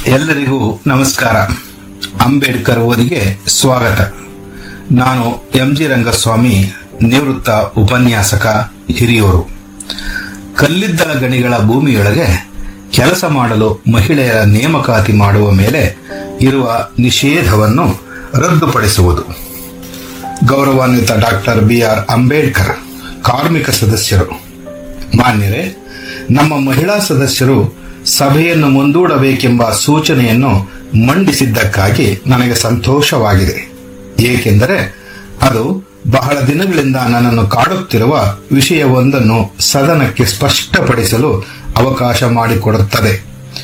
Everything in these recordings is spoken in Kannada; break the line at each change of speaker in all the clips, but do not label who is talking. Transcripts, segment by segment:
ಎಲ್ಲರಿಗೂ ನಮಸ್ಕಾರ ಅಂಬೇಡ್ಕರ್ ಓದಿಗೆ ಸ್ವಾಗತ ನಾನು ಎಂ ಜಿ ರಂಗಸ್ವಾಮಿ ನಿವೃತ್ತ ಉಪನ್ಯಾಸಕ ಹಿರಿಯೂರು ಕಲ್ಲಿದ್ದಲ ಗಣಿಗಳ ಭೂಮಿಯೊಳಗೆ ಕೆಲಸ ಮಾಡಲು ಮಹಿಳೆಯರ ನೇಮಕಾತಿ ಮಾಡುವ ಮೇಲೆ ಇರುವ ನಿಷೇಧವನ್ನು ರದ್ದುಪಡಿಸುವುದು ಗೌರವಾನ್ವಿತ ಡಾಕ್ಟರ್ ಬಿ ಆರ್ ಅಂಬೇಡ್ಕರ್ ಕಾರ್ಮಿಕ ಸದಸ್ಯರು ಮಾನ್ಯರೇ ನಮ್ಮ ಮಹಿಳಾ ಸದಸ್ಯರು ಸಭೆಯನ್ನು ಮುಂದೂಡಬೇಕೆಂಬ ಸೂಚನೆಯನ್ನು ಮಂಡಿಸಿದ್ದಕ್ಕಾಗಿ ನನಗೆ ಸಂತೋಷವಾಗಿದೆ ಏಕೆಂದರೆ ಅದು ಬಹಳ ದಿನಗಳಿಂದ ನನ್ನನ್ನು ಕಾಡುತ್ತಿರುವ ವಿಷಯವೊಂದನ್ನು ಸದನಕ್ಕೆ ಸ್ಪಷ್ಟಪಡಿಸಲು ಅವಕಾಶ ಮಾಡಿಕೊಡುತ್ತದೆ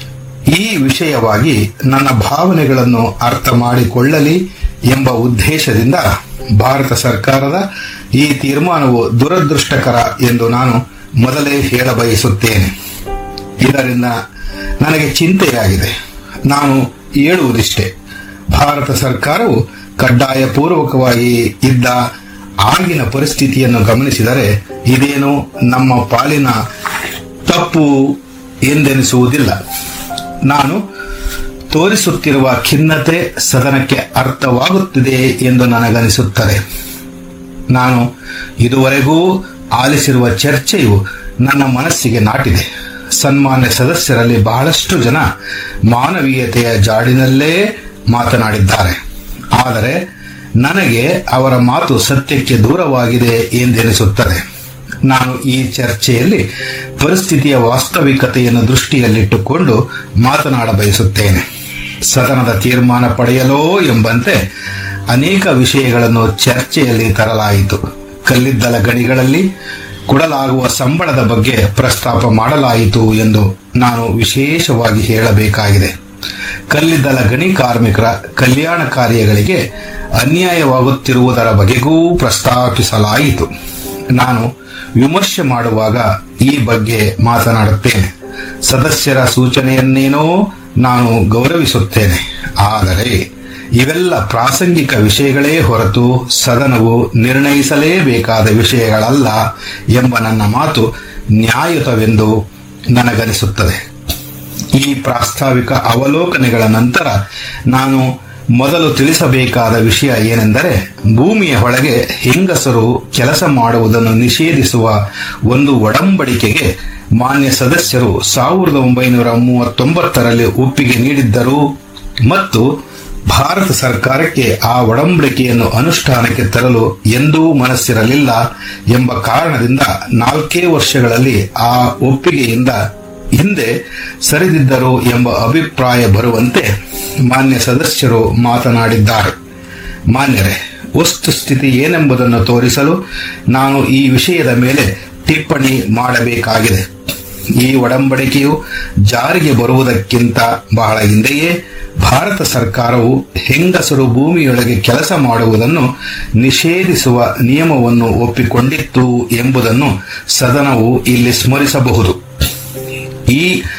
ಈ ವಿಷಯವಾಗಿ ನನ್ನ ಭಾವನೆಗಳನ್ನು ಅರ್ಥ ಮಾಡಿಕೊಳ್ಳಲಿ ಎಂಬ ಉದ್ದೇಶದಿಂದ ಭಾರತ ಸರ್ಕಾರದ ಈ ತೀರ್ಮಾನವು ದುರದೃಷ್ಟಕರ ಎಂದು ನಾನು ಮೊದಲೇ ಹೇಳಬಯಸುತ್ತೇನೆ ಇದರಿಂದ ನನಗೆ ಚಿಂತೆಯಾಗಿದೆ ನಾನು ಹೇಳುವುದಿಷ್ಟೇ ಭಾರತ ಸರ್ಕಾರವು ಕಡ್ಡಾಯ ಪೂರ್ವಕವಾಗಿ ಇದ್ದ ಆಗಿನ ಪರಿಸ್ಥಿತಿಯನ್ನು ಗಮನಿಸಿದರೆ ಇದೇನು ನಮ್ಮ ಪಾಲಿನ ತಪ್ಪು ಎಂದೆನಿಸುವುದಿಲ್ಲ ನಾನು ತೋರಿಸುತ್ತಿರುವ ಖಿನ್ನತೆ ಸದನಕ್ಕೆ ಅರ್ಥವಾಗುತ್ತಿದೆ ಎಂದು ನನಗನಿಸುತ್ತದೆ ನಾನು ಇದುವರೆಗೂ ಆಲಿಸಿರುವ ಚರ್ಚೆಯು ನನ್ನ ಮನಸ್ಸಿಗೆ ನಾಟಿದೆ ಸನ್ಮಾನ್ಯ ಸದಸ್ಯರಲ್ಲಿ ಬಹಳಷ್ಟು ಜನ ಮಾನವೀಯತೆಯ ಜಾಡಿನಲ್ಲೇ ಮಾತನಾಡಿದ್ದಾರೆ ಆದರೆ ನನಗೆ ಅವರ ಮಾತು ಸತ್ಯಕ್ಕೆ ದೂರವಾಗಿದೆ ಎಂದೆನಿಸುತ್ತದೆ ನಾನು ಈ ಚರ್ಚೆಯಲ್ಲಿ ಪರಿಸ್ಥಿತಿಯ ವಾಸ್ತವಿಕತೆಯನ್ನು ದೃಷ್ಟಿಯಲ್ಲಿಟ್ಟುಕೊಂಡು ಮಾತನಾಡಬಯಸುತ್ತೇನೆ ಸದನದ ತೀರ್ಮಾನ ಪಡೆಯಲೋ ಎಂಬಂತೆ ಅನೇಕ ವಿಷಯಗಳನ್ನು ಚರ್ಚೆಯಲ್ಲಿ ತರಲಾಯಿತು ಕಲ್ಲಿದ್ದಲ ಗಣಿಗಳಲ್ಲಿ ಕೊಡಲಾಗುವ ಸಂಬಳದ ಬಗ್ಗೆ ಪ್ರಸ್ತಾಪ ಮಾಡಲಾಯಿತು ಎಂದು ನಾನು ವಿಶೇಷವಾಗಿ ಹೇಳಬೇಕಾಗಿದೆ ಕಲ್ಲಿದ್ದಲ ಗಣಿ ಕಾರ್ಮಿಕರ ಕಲ್ಯಾಣ ಕಾರ್ಯಗಳಿಗೆ ಅನ್ಯಾಯವಾಗುತ್ತಿರುವುದರ ಬಗೆಗೂ ಪ್ರಸ್ತಾಪಿಸಲಾಯಿತು ನಾನು ವಿಮರ್ಶೆ ಮಾಡುವಾಗ ಈ ಬಗ್ಗೆ ಮಾತನಾಡುತ್ತೇನೆ ಸದಸ್ಯರ ಸೂಚನೆಯನ್ನೇನೋ ನಾನು ಗೌರವಿಸುತ್ತೇನೆ ಆದರೆ ಇವೆಲ್ಲ ಪ್ರಾಸಂಗಿಕ ವಿಷಯಗಳೇ ಹೊರತು ಸದನವು ನಿರ್ಣಯಿಸಲೇಬೇಕಾದ ವಿಷಯಗಳಲ್ಲ ಎಂಬ ನನ್ನ ಮಾತು ನ್ಯಾಯಯುತವೆಂದು ನನಗನಿಸುತ್ತದೆ ಈ ಪ್ರಾಸ್ತಾವಿಕ ಅವಲೋಕನೆಗಳ ನಂತರ ನಾನು ಮೊದಲು ತಿಳಿಸಬೇಕಾದ ವಿಷಯ ಏನೆಂದರೆ ಭೂಮಿಯ ಒಳಗೆ ಹೆಂಗಸರು ಕೆಲಸ ಮಾಡುವುದನ್ನು ನಿಷೇಧಿಸುವ ಒಂದು ಒಡಂಬಡಿಕೆಗೆ ಮಾನ್ಯ ಸದಸ್ಯರು ಸಾವಿರದ ಒಂಬೈನೂರ ಮೂವತ್ತೊಂಬತ್ತರಲ್ಲಿ ಒಪ್ಪಿಗೆ ನೀಡಿದ್ದರು ಮತ್ತು ಭಾರತ ಸರ್ಕಾರಕ್ಕೆ ಆ ಒಡಂಬಡಿಕೆಯನ್ನು ಅನುಷ್ಠಾನಕ್ಕೆ ತರಲು ಎಂದೂ ಮನಸ್ಸಿರಲಿಲ್ಲ ಎಂಬ ಕಾರಣದಿಂದ ನಾಲ್ಕೇ ವರ್ಷಗಳಲ್ಲಿ ಆ ಒಪ್ಪಿಗೆಯಿಂದ ಹಿಂದೆ ಸರಿದಿದ್ದರು ಎಂಬ ಅಭಿಪ್ರಾಯ ಬರುವಂತೆ ಮಾನ್ಯ ಸದಸ್ಯರು ಮಾತನಾಡಿದ್ದಾರೆ ಮಾನ್ಯರೇ ವಸ್ತುಸ್ಥಿತಿ ಏನೆಂಬುದನ್ನು ತೋರಿಸಲು ನಾನು ಈ ವಿಷಯದ ಮೇಲೆ ಟಿಪ್ಪಣಿ ಮಾಡಬೇಕಾಗಿದೆ ಈ ಒಡಂಬಡಿಕೆಯು ಜಾರಿಗೆ ಬರುವುದಕ್ಕಿಂತ ಬಹಳ ಹಿಂದೆಯೇ ಭಾರತ ಸರ್ಕಾರವು ಹೆಂಗಸರು ಭೂಮಿಯೊಳಗೆ ಕೆಲಸ ಮಾಡುವುದನ್ನು ನಿಷೇಧಿಸುವ ನಿಯಮವನ್ನು ಒಪ್ಪಿಕೊಂಡಿತ್ತು ಎಂಬುದನ್ನು ಸದನವು ಇಲ್ಲಿ ಸ್ಮರಿಸಬಹುದು ಈ